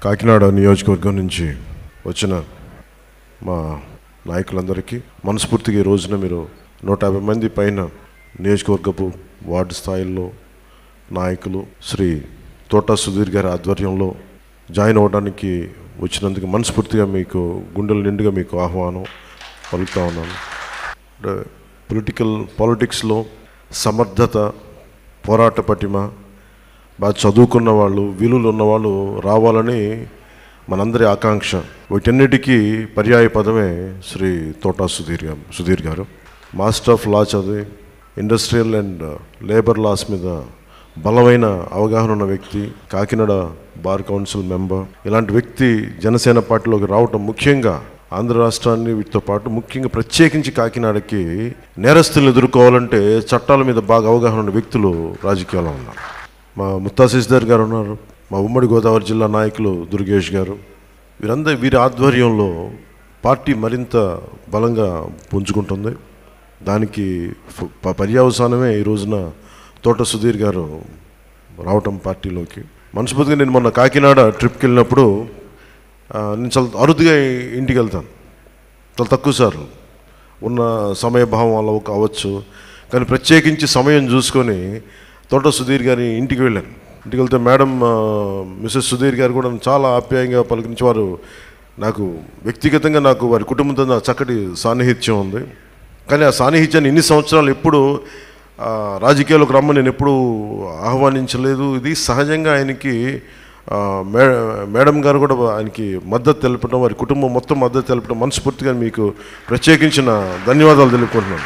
కాకినాడ నియోజకవర్గం నుంచి వచ్చిన మా నాయకులందరికీ మనస్ఫూర్తిగా ఈ రోజున మీరు నూట యాభై మంది పైన నియోజకవర్గపు వార్డు స్థాయిల్లో నాయకులు శ్రీ తోటా సుధీర్ గారి ఆధ్వర్యంలో జాయిన్ అవ్వడానికి వచ్చినందుకు మనస్ఫూర్తిగా మీకు గుండెల నిండుగా మీకు ఆహ్వానం పలుకుతా ఉన్నాను అంటే పొలిటికల్ పాలిటిక్స్లో సమర్థత పోరాట పటిమ బాగా చదువుకున్న వాళ్ళు విలువలు ఉన్నవాళ్ళు రావాలని మనందరి ఆకాంక్ష వీటన్నిటికీ పర్యాయ పదమే శ్రీ తోటా సుధీర్ గారు సుధీర్ గారు మాస్టర్ ఆఫ్ లా చదివి ఇండస్ట్రియల్ అండ్ లేబర్ లాస్ మీద బలమైన అవగాహన ఉన్న వ్యక్తి కాకినాడ బార్ కౌన్సిల్ మెంబర్ ఇలాంటి వ్యక్తి జనసేన పార్టీలోకి రావటం ముఖ్యంగా ఆంధ్ర రాష్ట్రాన్ని వీటితో పాటు ముఖ్యంగా ప్రత్యేకించి కాకినాడకి నేరస్తులను ఎదుర్కోవాలంటే చట్టాల మీద బాగా అవగాహన ఉన్న వ్యక్తులు రాజకీయాల్లో ఉన్నారు మా ముత్తా శశిధర్ గారు ఉన్నారు మా ఉమ్మడి గోదావరి జిల్లా నాయకులు దుర్గేష్ గారు వీరందరి వీరి ఆధ్వర్యంలో పార్టీ మరింత బలంగా పుంజుకుంటుంది దానికి ఫ- ప- పర్యవసానమే ఈ రోజున తోట సుధీర్ గారు రావటం పార్టీలోకి మనస్ఫూర్తిగా నేను మొన్న కాకినాడ ట్రిప్కి వెళ్ళినప్పుడు ఆ, నేను చాలా అరుదుగా ఇంటికి వెళ్తాను చాలా తక్కువ సార్లు ఉన్న సమయభావం వల్ల కావచ్చు కానీ ప్రత్యేకించి సమయం చూసుకొని తోట సుధీర్ గారి ఇంటికి వెళ్ళాను ఇంటికి వెళ్తే మేడం ఆ, మిసెస్ సుధీర్ గారు కూడా చాలా ఆప్యాయంగా పలికించి వారు నాకు వ్యక్తిగతంగా నాకు వారి కుటుంబంతో నాకు చక్కటి సాన్నిహిత్యం ఉంది కానీ ఆ సాన్నిహిత్యాన్ని ఇన్ని సంవత్సరాలు ఎప్పుడు ఆ, రాజకీయాలకు రమ్మని నేను ఎప్పుడూ ఆహ్వానించలేదు ఇది సహజంగా ఆయనకి ఆ, మే మేడం గారు కూడా ఆయనకి మద్దతు తెలపడం వారి కుటుంబం మొత్తం మద్దతు తెలపడం మనస్ఫూర్తిగా మీకు ప్రత్యేకించిన ధన్యవాదాలు తెలుపుకుంటున్నాను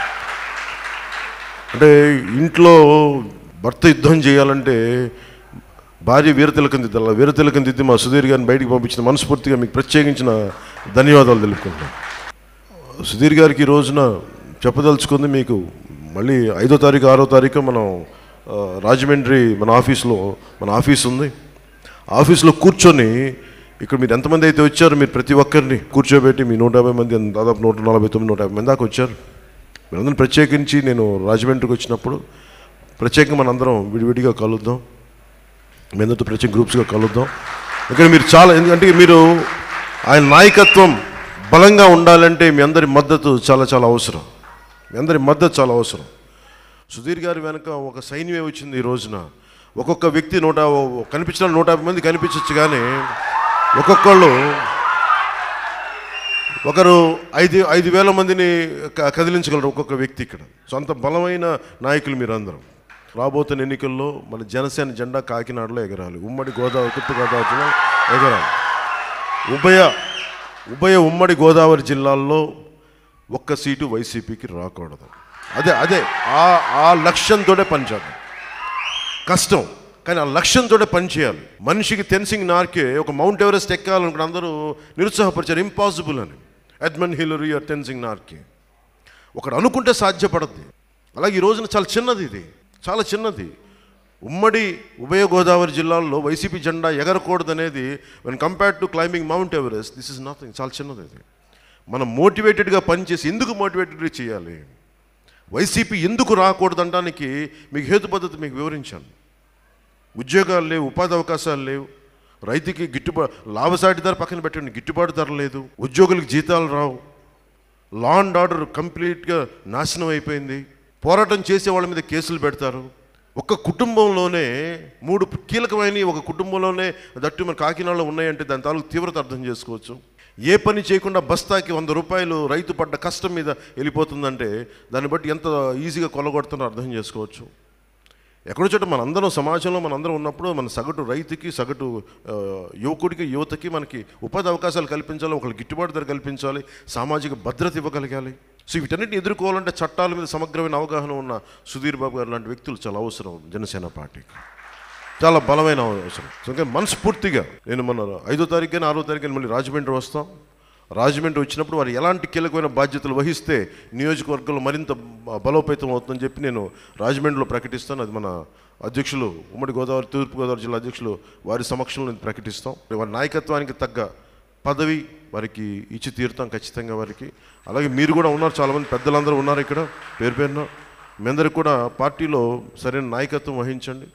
అంటే ఇంట్లో భర్త యుద్ధం చేయాలంటే భార్య వీరతిలకం దిద్దాల వీరతిలకం దిద్ది మా సుధీర్ గారిని బయటికి పంపించిన మనస్ఫూర్తిగా మీకు ప్రత్యేకించిన ధన్యవాదాలు తెలుపుకుంటున్నాను సుధీర్ గారికి ఈ రోజున చెప్పదలుచుకుంది మీకు మళ్ళీ ఐదో తారీఖు ఆరో తారీఖు మనం ఆ, రాజమండ్రి మన ఆఫీస్లో మన ఆఫీస్ ఉంది ఆఫీస్లో కూర్చొని ఇక్కడ మీరు ఎంతమంది అయితే వచ్చారో మీరు ప్రతి ఒక్కరిని కూర్చోబెట్టి మీ నూట యాభై మంది దాదాపు నూట నలభై తొమ్మిది నూట యాభై మంది దాకా వచ్చారు మీరందరూ ప్రత్యేకించి నేను రాజమండ్రికి వచ్చినప్పుడు ప్రత్యేకంగా మనందరం విడివిడిగా కలుద్దాం మీ అందరితో ప్రత్యేక గ్రూప్స్గా కలుద్దాం ఇక్కడ మీరు చాలా ఎందుకంటే మీరు ఆయన నాయకత్వం బలంగా ఉండాలంటే మీ అందరి మద్దతు చాలా చాలా అవసరం మీ అందరి మద్దతు చాలా అవసరం సుధీర్ గారి వెనక ఒక సైన్యమే వచ్చింది ఈ రోజున ఒక్కొక్క వ్యక్తి నూట కనిపించిన నూట యాభై మంది కనిపించవచ్చు కానీ ఒక్కొక్కళ్ళు ఒకరు ఐదు ఐదు వేల మందిని క- కదిలించగలరు ఒక్కొక్క వ్యక్తి ఇక్కడ సో అంత బలమైన నాయకులు మీరందరం రాబోతున్న ఎన్నికల్లో మన జనసేన జెండా కాకినాడలో ఎగరాలి ఉమ్మడి గోదావరి తూర్పుగోదావరి జిల్లా ఎగరాలి ఉభయ ఉభయ ఉమ్మడి గోదావరి జిల్లాల్లో ఒక్క సీటు వైసీపీకి రాకూడదు అదే అదే ఆ ఆ లక్ష్యంతోనే పనిచేద్దాం కష్టం కానీ ఆ లక్ష్యంతోనే పనిచేయాలి మనిషికి తెన్సింగ్ నార్కే ఒక మౌంట్ ఎవరెస్ట్ ఎక్కాలనుకున్న అందరూ నిరుత్సాహపరిచారు ఇంపాసిబుల్ అని Edmund Hillary or Tenzing Norgay ఒకడు అనుకుంటే సాధ్యపడద్ది అలాగే ఈ రోజున చాలా చిన్నది ఇది చాలా చిన్నది ఉమ్మడి ఉభయ గోదావరి జిల్లాల్లో వైసీపీ జెండా ఎగరకూడదనేది when compared to climbing Mount Everest this is nothing చాలా చిన్నది ఇది మనం మోటివేటెడ్గా పనిచేసి ఎందుకు మోటివేటెడ్గా చేయాలి వైసీపీ ఎందుకు రాకూడదనడానికి మీకు హేతు పద్ధతి మీకు వివరించాను ఉద్యోగాలు లేవు ఉపాధి అవకాశాలు లేవు రైతుకి గిట్టుబాటు లాభసాటి ధర పక్కన పెట్టండి గిట్టుబాటు ధర లేదు ఉద్యోగులకు జీతాలు రావు లా అండ్ ఆర్డర్ కంప్లీట్గా నాశనం అయిపోయింది పోరాటం చేసే వాళ్ళ మీద కేసులు పెడతారు ఒక కుటుంబంలోనే మూడు కీలకమైన ఒక కుటుంబంలోనే దట్టు మన కాకినాడలో ఉన్నాయంటే దాని తాలూకు తీవ్రత అర్థం చేసుకోవచ్చు ఏ పని చేయకుండా బస్తాకి వంద రూపాయలు రైతు పడ్డ కష్టం మీద వెళ్ళిపోతుందంటే దాన్ని బట్టి ఎంత ఈజీగా కొలగొడుతున్నారో అర్థం చేసుకోవచ్చు ఎక్కడో చోట మనందరం సమాజంలో మనందరం ఉన్నప్పుడు మన సగటు రైతుకి సగటు ఆ, యువకుడికి యువతకి మనకి ఉపాధి అవకాశాలు కల్పించాలి ఒకరికి గిట్టుబాటు ధర కల్పించాలి సామాజిక భద్రత ఇవ్వగలగాలి సో వీటన్నిటిని ఎదుర్కోవాలంటే చట్టాల మీద సమగ్రమైన అవగాహన ఉన్న సుధీర్ బాబు గారు లాంటి వ్యక్తులు చాలా అవసరం జనసేన పార్టీకి చాలా బలమైన అవసరం సో ఇంకా మనస్ఫూర్తిగా నేను మన ఐదో తారీఖు కానీ ఆరో తారీఖు కానీ మళ్ళీ రాజమండ్రి వస్తాం రాజమండ్రి వచ్చినప్పుడు వారు ఎలాంటి కీలకమైన బాధ్యతలు వహిస్తే నియోజకవర్గంలో మరింత బ- బలోపేతం అవుతుందని చెప్పి నేను రాజమండ్రిలో ప్రకటిస్తాను అది మన అధ్యక్షులు ఉమ్మడి గోదావరి తూర్పుగోదావరి జిల్లా అధ్యక్షులు వారి సమక్షంలో నేను ప్రకటిస్తాం వారి నాయకత్వానికి తగ్గ పదవి వారికి ఇచ్చి తీరుతాం ఖచ్చితంగా వారికి అలాగే మీరు కూడా ఉన్నారు చాలామంది పెద్దలందరూ ఉన్నారు ఇక్కడ పేరు పేరున మీ అందరికి కూడా పార్టీలో సరైన నాయకత్వం వహించండి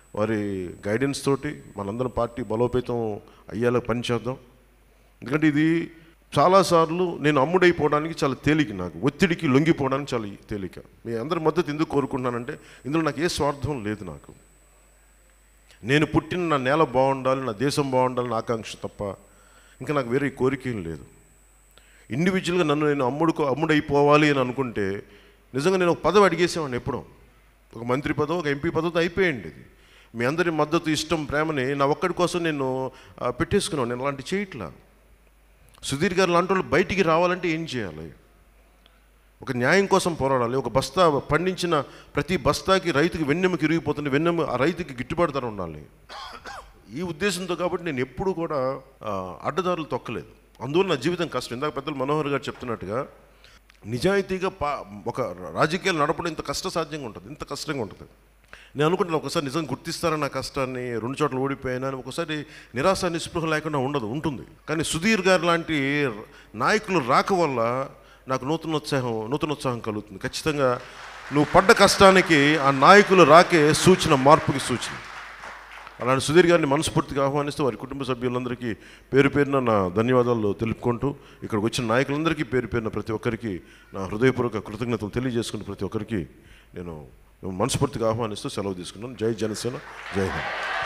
వారి గైడెన్స్ తోటి మనందరం పార్టీ బలోపేతం అయ్యేలా పనిచేద్దాం ఎందుకంటే ఇది చాలాసార్లు నేను అమ్ముడైపోవడానికి చాలా తేలిక నాకు ఒత్తిడికి లొంగిపోవడానికి చాలా తేలిక మీ అందరి మద్దతు ఎందుకు కోరుకుంటున్నానంటే ఇందులో నాకు ఏ స్వార్థం లేదు నాకు నేను పుట్టిన నా నేల బాగుండాలి నా దేశం బాగుండాలని ఆకాంక్ష తప్ప ఇంకా నాకు వేరే కోరిక ఏం లేదు ఇండివిజువల్గా నన్ను నేను అమ్ముడుకో అమ్ముడైపోవాలి అని అనుకుంటే నిజంగా నేను ఒక పదవి అడిగేసేవాడిని ఎప్పుడో ఒక మంత్రి పదవి ఒక ఎంపీ పదవితో అయిపోయింది ఇది మీ అందరి మద్దతు ఇష్టం ప్రేమని నా ఒక్కడి కోసం నేను ఆ, పెట్టేసుకున్నాను నేను అలాంటి చేయట్లా సుధీర్ గారు లాంటి వాళ్ళు బయటికి రావాలంటే ఏం చేయాలి ఒక న్యాయం కోసం పోరాడాలి ఒక బస్తా పండించిన ప్రతి బస్తాకి రైతుకి వెన్నెముక ఇరిగిపోతుంది వెన్నెము ఆ రైతుకి గిట్టుబాటు ధర ఉండాలి ఈ ఉద్దేశంతో కాబట్టి నేను ఎప్పుడు కూడా ఆ, అడ్డదారులు తొక్కలేదు అందువల్ల నా జీవితం కష్టం ఇందాక పెద్దలు మనోహర్ గారు చెప్తున్నట్టుగా నిజాయితీగా పా ఒక రాజకీయాలు నడపడం ఇంత కష్టసాధ్యంగా ఉంటుంది ఇంత కష్టంగా ఉంటుంది నేను అనుకుంటున్నాను ఒకసారి నిజంగా గుర్తిస్తారని నా కష్టాన్ని రెండు చోట్ల ఓడిపోయాను అని ఒకసారి నిరాశ నిస్పృహ లేకుండా ఉండదు ఉంటుంది కానీ సుధీర్ గారు లాంటి నాయకులు రాక వల్ల నాకు నూతన ఉత్సాహం నూతన ఉత్సాహం కలుగుతుంది ఖచ్చితంగా నువ్వు పడ్డ కష్టానికి ఆ నాయకులు రాకే సూచన మార్పుకి సూచన అలాంటి సుధీర్ గారిని మనస్ఫూర్తిగా ఆహ్వానిస్తూ వారి కుటుంబ సభ్యులందరికీ పేరు పేరున నా ధన్యవాదాలు తెలుపుకుంటూ ఇక్కడికి వచ్చిన నాయకులందరికీ పేరు పేరున ప్రతి ఒక్కరికి నా హృదయపూర్వక కృతజ్ఞతలు తెలియజేసుకున్న ప్రతి ఒక్కరికి నేను మనస్ఫూర్తిగా ఆహ్వానిస్తూ సెలవు తీసుకున్నాను జై జనసేన జై హింద్